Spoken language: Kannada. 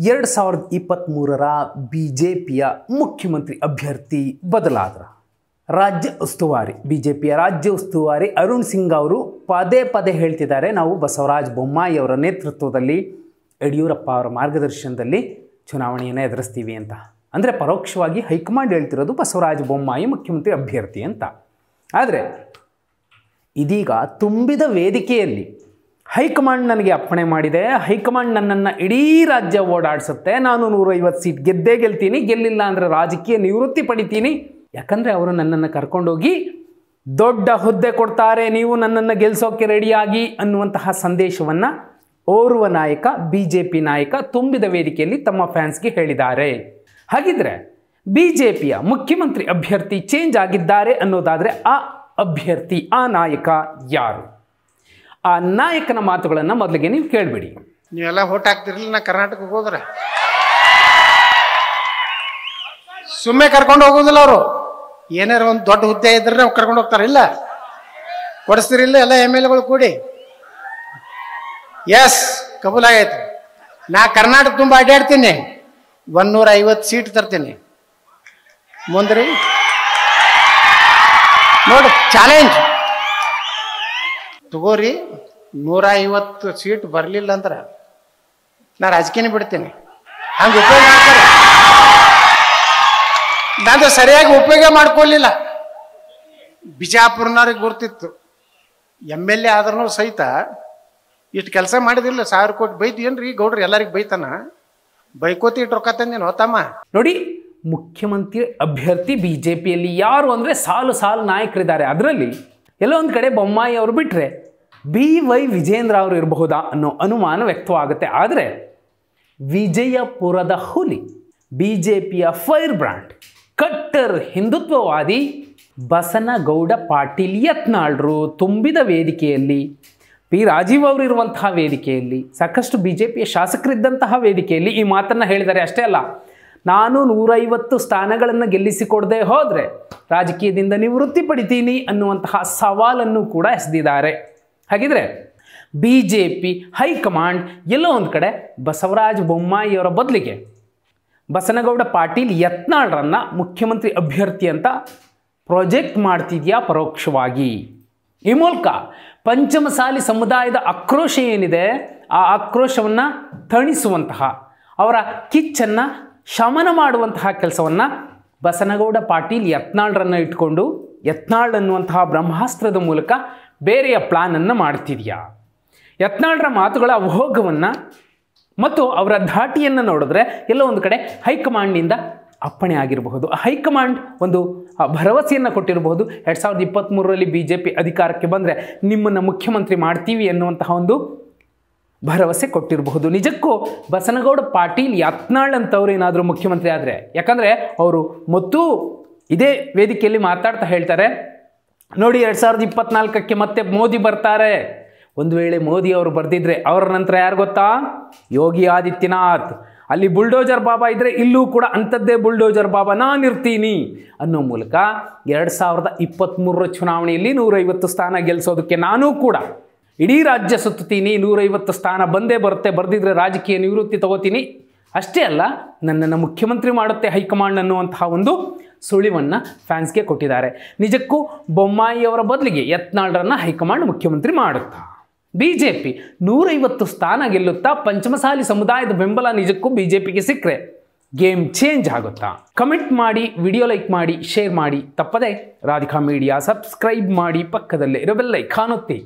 ಎರಡು ಸಾವಿರದ ಇಪ್ಪತ್ತ್ಮೂರರ ಬಿ ಜೆ ಪಿಯ ಮುಖ್ಯಮಂತ್ರಿ ಅಭ್ಯರ್ಥಿ ಬದಲಾದ್ರ ರಾಜ್ಯ ಉಸ್ತುವಾರಿ ಬಿ ಜೆ ಪಿಯ ರಾಜ್ಯ ಉಸ್ತುವಾರಿ ಅರುಣ್ ಸಿಂಗ್ ಅವರು ಪದೇ ಪದೇ ಹೇಳ್ತಿದ್ದಾರೆ ನಾವು ಬಸವರಾಜ ಬೊಮ್ಮಾಯಿ ಅವರ ನೇತೃತ್ವದಲ್ಲಿ ಯಡಿಯೂರಪ್ಪ ಅವರ ಮಾರ್ಗದರ್ಶನದಲ್ಲಿ ಚುನಾವಣೆಯನ್ನು ಎದುರಿಸ್ತೀವಿ ಅಂತ ಅಂದರೆ ಪರೋಕ್ಷವಾಗಿ ಹೈಕಮಾಂಡ್ ಹೇಳ್ತಿರೋದು ಬಸವರಾಜ ಬೊಮ್ಮಾಯಿ ಮುಖ್ಯಮಂತ್ರಿ ಅಭ್ಯರ್ಥಿ ಅಂತ ಆದರೆ ಇದೀಗ ತುಂಬಿದ ವೇದಿಕೆಯಲ್ಲಿ ಹೈಕಮಾಂಡ್ ನನಗೆ ಅಪ್ಪಣೆ ಮಾಡಿದೆ ಹೈಕಮಾಂಡ್ ನನ್ನನ್ನು ಇಡೀ ರಾಜ್ಯ ಓಡಾಡಿಸುತ್ತೆ ನಾನು ನೂರೈವತ್ತು ಸೀಟ್ ಗೆದ್ದೇ ಗೆಲ್ತೀನಿ ಗೆಲ್ಲಿಲ್ಲ ಅಂದರೆ ರಾಜಕೀಯ ನಿವೃತ್ತಿ ಪಡಿತೀನಿ ಯಾಕಂದರೆ ಅವರು ನನ್ನನ್ನು ಕರ್ಕೊಂಡೋಗಿ ದೊಡ್ಡ ಹುದ್ದೆ ಕೊಡ್ತಾರೆ ನೀವು ನನ್ನನ್ನು ಗೆಲ್ಲಿಸೋಕ್ಕೆ ರೆಡಿಯಾಗಿ ಅನ್ನುವಂತಹ ಸಂದೇಶವನ್ನು ಓರ್ವ ನಾಯಕ ಬಿ ಜೆ ಪಿ ನಾಯಕ ತುಂಬಿದ ವೇದಿಕೆಯಲ್ಲಿ ತಮ್ಮ ಫ್ಯಾನ್ಸ್ಗೆ ಹೇಳಿದ್ದಾರೆ ಹಾಗಿದ್ರೆ ಬಿ ಜೆ ಪಿಯ ಮುಖ್ಯಮಂತ್ರಿ ಅಭ್ಯರ್ಥಿ ಚೇಂಜ್ ಆಗಿದ್ದಾರೆ ಅನ್ನೋದಾದರೆ ಆ ಅಭ್ಯರ್ಥಿ ಆ ನಾಯಕ ಯಾರು ಆ ನಾಯಕನ ಮಾತುಗಳನ್ನು ಮೊದಲಿಗೆ ನೀವು ಕೇಳಿಬಿಡಿ ನೀವೆಲ್ಲ ಓಟ್ ಹಾಕ್ತಿರ್ಲಿಲ್ಲ ನಾ ಕರ್ನಾಟಕಕ್ಕೆ ಹೋದ್ರೆ ಸುಮ್ಮನೆ ಕರ್ಕೊಂಡು ಹೋಗೋದಿಲ್ಲ ಅವರು ಏನಾರ ಒಂದು ದೊಡ್ಡ ಹುದ್ದೆ ಇದ್ರೆ ನಾವು ಕರ್ಕೊಂಡು ಹೋಗ್ತಾರೆ ಇಲ್ಲ ಕೊಡಿಸ್ತಿರಿಲ್ಲ ಎಲ್ಲ ಎಮ್ ಎಲ್ ಎಗಳು ಕೂಡಿ ಎಸ್ ಕಬೂಲ್ ಆಗೈತೆ ನಾ ಕರ್ನಾಟಕ ತುಂಬ ಅಡ್ಡಾಡ್ತೀನಿ ಒಂದೂರ ಐವತ್ತು ಸೀಟ್ ತರ್ತೀನಿ ಮುಂದ್ರಿ ನೋಡಿ ಚಾಲೆಂಜ್ ತಗೋರಿ ನೂರ ಐವತ್ತು ಸೀಟ್ ಬರಲಿಲ್ಲ ಅಂದ್ರೆ ನಾ ರಾಜಕೀಯನೇ ಬಿಡ್ತೀನಿ ಹಂಗೆ ಉಪಯೋಗ ಮಾಡ್ತಾರೆ ನಂದು ಸರಿಯಾಗಿ ಉಪಯೋಗ ಮಾಡ್ಕೊಳ್ಳಿಲ್ಲ ಬಿಜಾಪುರನವ್ರಿಗೆ ಗುರ್ತಿತ್ತು ಎಮ್ ಎಲ್ ಎ ಆದ್ರೂ ಸಹಿತ ಇಷ್ಟು ಕೆಲಸ ಮಾಡಿದಿಲ್ಲ ಸಾವಿರ ಕೋಟಿ ಬೈದು ಏನ್ರಿ ಗೌಡ್ರು ಎಲ್ಲರಿಗೆ ಬೈತಾನ ಬೈಕೋತಿ ಇಟ್ಟು ರೊಕ್ಕ ತಂದೇನು ಹೋತಮ್ಮ ನೋಡಿ ಮುಖ್ಯಮಂತ್ರಿ ಅಭ್ಯರ್ಥಿ ಬಿ ಜೆ ಪಿಯಲ್ಲಿ ಯಾರು ಅಂದರೆ ಸಾಲು ಸಾಲು ನಾಯಕರಿದ್ದಾರೆ ಅದರಲ್ಲಿ ಎಲ್ಲೋ ಒಂದು ಕಡೆ ಬೊಮ್ಮಾಯಿ ಅವರು ಬಿಟ್ಟರೆ ಬಿ ವೈ ವಿಜೇಂದ್ರ ಅವರು ಇರಬಹುದಾ ಅನ್ನೋ ಅನುಮಾನ ವ್ಯಕ್ತವಾಗುತ್ತೆ ಆದರೆ ವಿಜಯಪುರದ ಹುಲಿ ಬಿ ಜೆ ಪಿಯ ಫೈರ್ ಬ್ರ್ಯಾಂಡ್ ಕಟ್ಟರ್ ಹಿಂದುತ್ವವಾದಿ ಬಸನಗೌಡ ಪಾಟೀಲ್ ಯತ್ನಾಳ್ರು ತುಂಬಿದ ವೇದಿಕೆಯಲ್ಲಿ ಪಿ ರಾಜೀವ್ ಅವರು ಇರುವಂತಹ ವೇದಿಕೆಯಲ್ಲಿ ಸಾಕಷ್ಟು ಬಿ ಜೆ ಪಿಯ ಶಾಸಕರಿದ್ದಂತಹ ವೇದಿಕೆಯಲ್ಲಿ ಈ ಮಾತನ್ನು ಹೇಳಿದ್ದಾರೆ ಅಷ್ಟೇ ಅಲ್ಲ ನಾನು ನೂರೈವತ್ತು ಸ್ಥಾನಗಳನ್ನು ಗೆಲ್ಲಿಸಿಕೊಡದೆ ಹೋದರೆ ರಾಜಕೀಯದಿಂದ ನಿವೃತ್ತಿ ಪಡಿತೀನಿ ಅನ್ನುವಂತಹ ಸವಾಲನ್ನು ಕೂಡ ಎಸೆದಿದ್ದಾರೆ ಹಾಗಿದ್ರೆ ಬಿ ಜೆ ಪಿ ಹೈಕಮಾಂಡ್ ಎಲ್ಲೋ ಒಂದು ಕಡೆ ಬಸವರಾಜ ಬೊಮ್ಮಾಯಿಯವರ ಬದಲಿಗೆ ಬಸನಗೌಡ ಪಾಟೀಲ್ ಯತ್ನಾಳ್ರನ್ನ ಮುಖ್ಯಮಂತ್ರಿ ಅಭ್ಯರ್ಥಿ ಅಂತ ಪ್ರೊಜೆಕ್ಟ್ ಮಾಡ್ತಿದ್ಯಾ ಪರೋಕ್ಷವಾಗಿ ಈ ಮೂಲಕ ಪಂಚಮಸಾಲಿ ಸಮುದಾಯದ ಆಕ್ರೋಶ ಏನಿದೆ ಆ ಆಕ್ರೋಶವನ್ನು ತಣಿಸುವಂತಹ ಅವರ ಕಿಚ್ಚನ್ನು ಶಮನ ಮಾಡುವಂತಹ ಕೆಲಸವನ್ನು ಬಸನಗೌಡ ಪಾಟೀಲ್ ಯತ್ನಾಳ್ರನ್ನು ಇಟ್ಕೊಂಡು ಯತ್ನಾಳ್ ಅನ್ನುವಂತಹ ಬ್ರಹ್ಮಾಸ್ತ್ರದ ಮೂಲಕ ಬೇರೆಯ ಪ್ಲಾನನ್ನು ಮಾಡ್ತಿದ್ಯಾ ಯತ್ನಾಳ್ರ ಮಾತುಗಳ ಅವಹೋಗವನ್ನು ಮತ್ತು ಅವರ ಧಾಟಿಯನ್ನು ನೋಡಿದ್ರೆ ಎಲ್ಲೋ ಒಂದು ಕಡೆ ಹೈಕಮಾಂಡ್ನಿಂದ ಅಪ್ಪಣೆ ಆಗಿರಬಹುದು ಹೈಕಮಾಂಡ್ ಒಂದು ಆ, ಭರವಸೆಯನ್ನು ಕೊಟ್ಟಿರಬಹುದು ಎರಡು ಸಾವಿರದ ಇಪ್ಪತ್ತ್ಮೂರರಲ್ಲಿ ಬಿ ಜೆ ಪಿ ಅಧಿಕಾರಕ್ಕೆ ಬಂದರೆ ನಿಮ್ಮನ್ನು ಮುಖ್ಯಮಂತ್ರಿ ಮಾಡ್ತೀವಿ ಎನ್ನುವಂತಹ ಒಂದು ಭರವಸೆ ಕೊಟ್ಟಿರಬಹುದು ನಿಜಕ್ಕೂ ಬಸನಗೌಡ ಪಾಟೀಲ್ ಯತ್ನಾಳ್ ಅಂತವ್ರು ಏನಾದರೂ ಮುಖ್ಯಮಂತ್ರಿ ಆದರೆ ಯಾಕಂದರೆ ಅವರು ಮತ್ತು ಇದೇ ವೇದಿಕೆಯಲ್ಲಿ ಮಾತಾಡ್ತಾ ಹೇಳ್ತಾರೆ ನೋಡಿ ಎರಡು ಸಾವಿರದ ಇಪ್ಪತ್ನಾಲ್ಕಕ್ಕೆ ಮತ್ತೆ ಮೋದಿ ಬರ್ತಾರೆ ಒಂದು ವೇಳೆ ಮೋದಿ ಅವರು ಬರ್ದಿದ್ರೆ ಅವರ ನಂತರ ಯಾರು ಗೊತ್ತಾ ಯೋಗಿ ಆದಿತ್ಯನಾಥ್ ಅಲ್ಲಿ ಬುಲ್ಡೋಜರ್ ಬಾಬಾ ಇದ್ದರೆ ಇಲ್ಲೂ ಕೂಡ ಅಂಥದ್ದೇ ಬುಲ್ಡೋಜರ್ ಬಾಬಾ ನಾನಿರ್ತೀನಿ ಅನ್ನೋ ಮೂಲಕ ಎರಡು ಸಾವಿರದ ಇಪ್ಪತ್ತ್ಮೂರರ ಚುನಾವಣೆಯಲ್ಲಿ ನೂರೈವತ್ತು ಸ್ಥಾನ ಗೆಲ್ಲಿಸೋದಕ್ಕೆ ನಾನೂ ಕೂಡ ಇಡೀ ರಾಜ್ಯ ಸುತ್ತುತ್ತೀನಿ ನೂರೈವತ್ತು ಸ್ಥಾನ ಬಂದೇ ಬರುತ್ತೆ ಬರೆದಿದ್ರೆ ರಾಜಕೀಯ ನಿವೃತ್ತಿ ತಗೋತೀನಿ ಅಷ್ಟೇ ಅಲ್ಲ ನನ್ನನ್ನು ಮುಖ್ಯಮಂತ್ರಿ ಮಾಡುತ್ತೆ ಹೈಕಮಾಂಡ್ ಅನ್ನುವಂತಹ ಒಂದು ಸುಳಿವನ್ನು ಫ್ಯಾನ್ಸ್ಗೆ ಕೊಟ್ಟಿದ್ದಾರೆ ನಿಜಕ್ಕೂ ಬೊಮ್ಮಾಯಿಯವರ ಬದಲಿಗೆ ಯತ್ನಾಳ್ರನ್ನ ಹೈಕಮಾಂಡ್ ಮುಖ್ಯಮಂತ್ರಿ ಮಾಡುತ್ತಾ ಬಿ ಜೆ ಪಿ ನೂರೈವತ್ತು ಸ್ಥಾನ ಗೆಲ್ಲುತ್ತಾ ಪಂಚಮಸಾಲಿ ಸಮುದಾಯದ ಬೆಂಬಲ ನಿಜಕ್ಕೂ ಬಿ ಜೆ ಪಿಗೆ ಸಿಕ್ಕರೆ ಗೇಮ್ ಚೇಂಜ್ ಆಗುತ್ತಾ ಕಮೆಂಟ್ ಮಾಡಿ ವಿಡಿಯೋ ಲೈಕ್ ಮಾಡಿ ಶೇರ್ ಮಾಡಿ ತಪ್ಪದೆ ರಾಧಿಕಾ ಮೀಡಿಯಾ ಸಬ್ಸ್ಕ್ರೈಬ್ ಮಾಡಿ ಪಕ್ಕದಲ್ಲೇ ಇರೋ ಬೆಲ್ ಐಕಾನ್ ಒತ್ತಿ